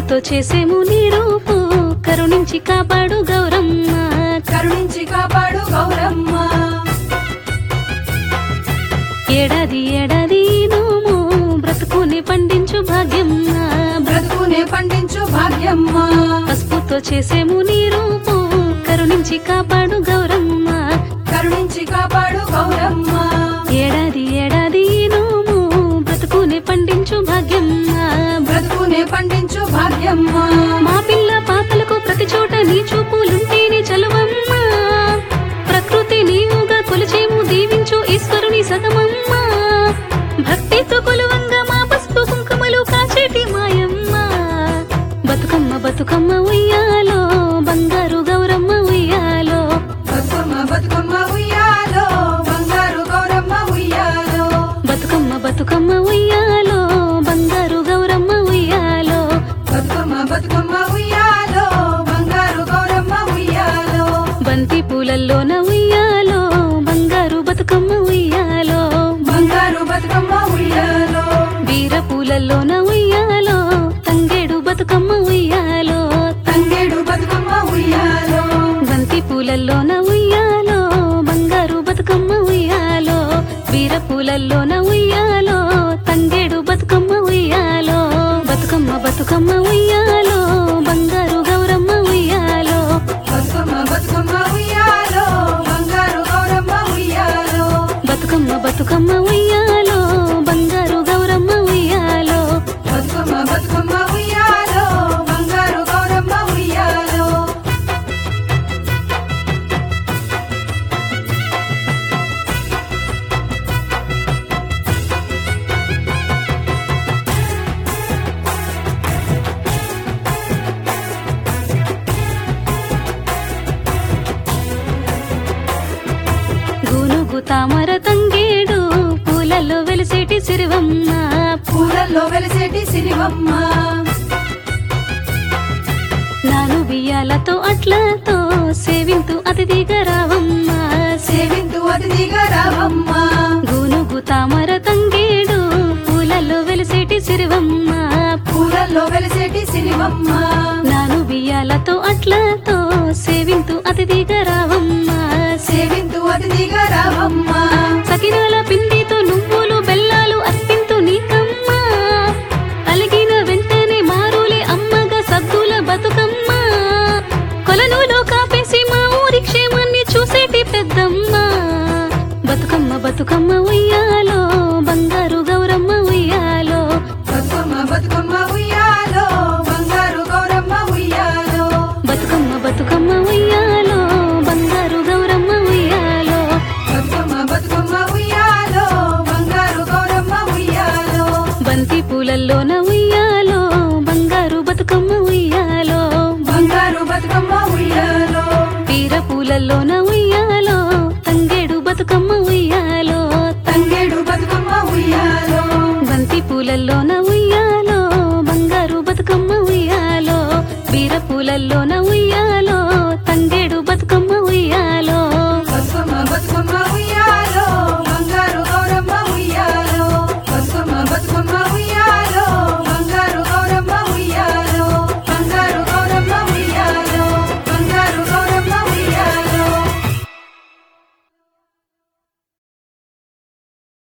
పసుపుతో చేసేము నీ రూపు కరుణించి కాపాడు గౌరమ్మ కరుణించి కాపాడు గౌరమ్మ ఏడాది ఏడాది నోము బ్రతుకుని పండించు భాగ్యమ్మ బ్రతుకునే పండించు భాగ్యమ్మ పసుపుతో చేసేము నీ రూపు కరుణించి కాపాడు గౌరమ్మ కరుణించి కాపాడు గౌరమ్మ ఏడాది ఏడాది నోము బ్రతుకుని పండించు భాగ్యమ్మ బ్రతుకునే పండించు భాగ్యమ్మ మా పిల్ల పాపలకు ప్రతి చోట నీ చూపులుంటేనే చలవమ్మ ప్రకృతి నీవుగా కొలిచేము దీవించు ఈశ్వరుని సగమమ్మ భక్తితో కొలువంగా మా పసుపు కుంకుమలు కాచేటి మాయమ్మ బతుకమ్మ బతుకమ్మ ఉయ్యాలో బంగారు గౌరమ్మ ఉయ్యాలో బతుకమ్మ బతుకమ్మ ఉయ్యాలో బంగారు గౌరమ్మ ఉయ్యాలో బతుకమ్మ బతుకమ్మ ఉయ్యాలో బంగారు గౌరమ్మ ఉయ్యాలో బతుకమ్మ బతుకమ్మ ఉయ్యాలో బంగారు గౌరమ్మ ఉయ్యాలో బంతి పూలల్లోన ఉయ్యాలో బంగారు బతుకమ్మ ఉయ్యాలో బంగారు బతుకమ్మ ఉయ్యాలో వీర పూలల్లోన ఉయ్యాలో తంగేడు బతుకమ్మ ఉయ్యాలో తంగేడు బతుకమ్మ ఉయ్యాలో బంతి పూలల్లోన ఉయ్యాలో బంగారు బతుకమ్మ ఉయ్యాలో వీర పూలల్లోన ఉయ్యాలో తంగేడు బతుకమ్మ ఉయ్యాలో బతుకమ్మ బతుకమ్మ ఉయ్యాలో బంగారు గౌరమ్మ ఉయ్యాలో బతుకమ్మ బతుకమ్మ ఉయ్యాలో బంగారు గౌరమ్మ ఉయ్యాలో బతుకమ్మ బతుకమ్మ ఉయ్యాలో బంగారు గౌరమ్మ ఉయ్యాలో బతుకమ్మ బతుకమ్మ ఉయ్యాలో బంగారు గౌరమ్మ ఉయ్యాలో గూనుగు తామర తంగేడు పూలలో వెలిసేటి సిరివమ్మ పూలల్లో వెలిసేటి సిరివమ్మ నాను బియ్యాలతో అట్లతో సేవింతు అతిథిగా రావమ్మ సేవింతు అతిథిగా రావమ్మ గూనుగు తామర తంగేడు పూలలో వెలిసేటి సిరివమ్మ పూలల్లో వెలిసేటి సిరివమ్మ నాను బియ్యాలతో అట్లతో సేవింతు అతిథిగా రావమ్మ సేవింతు అతిథిగా రావమ్మ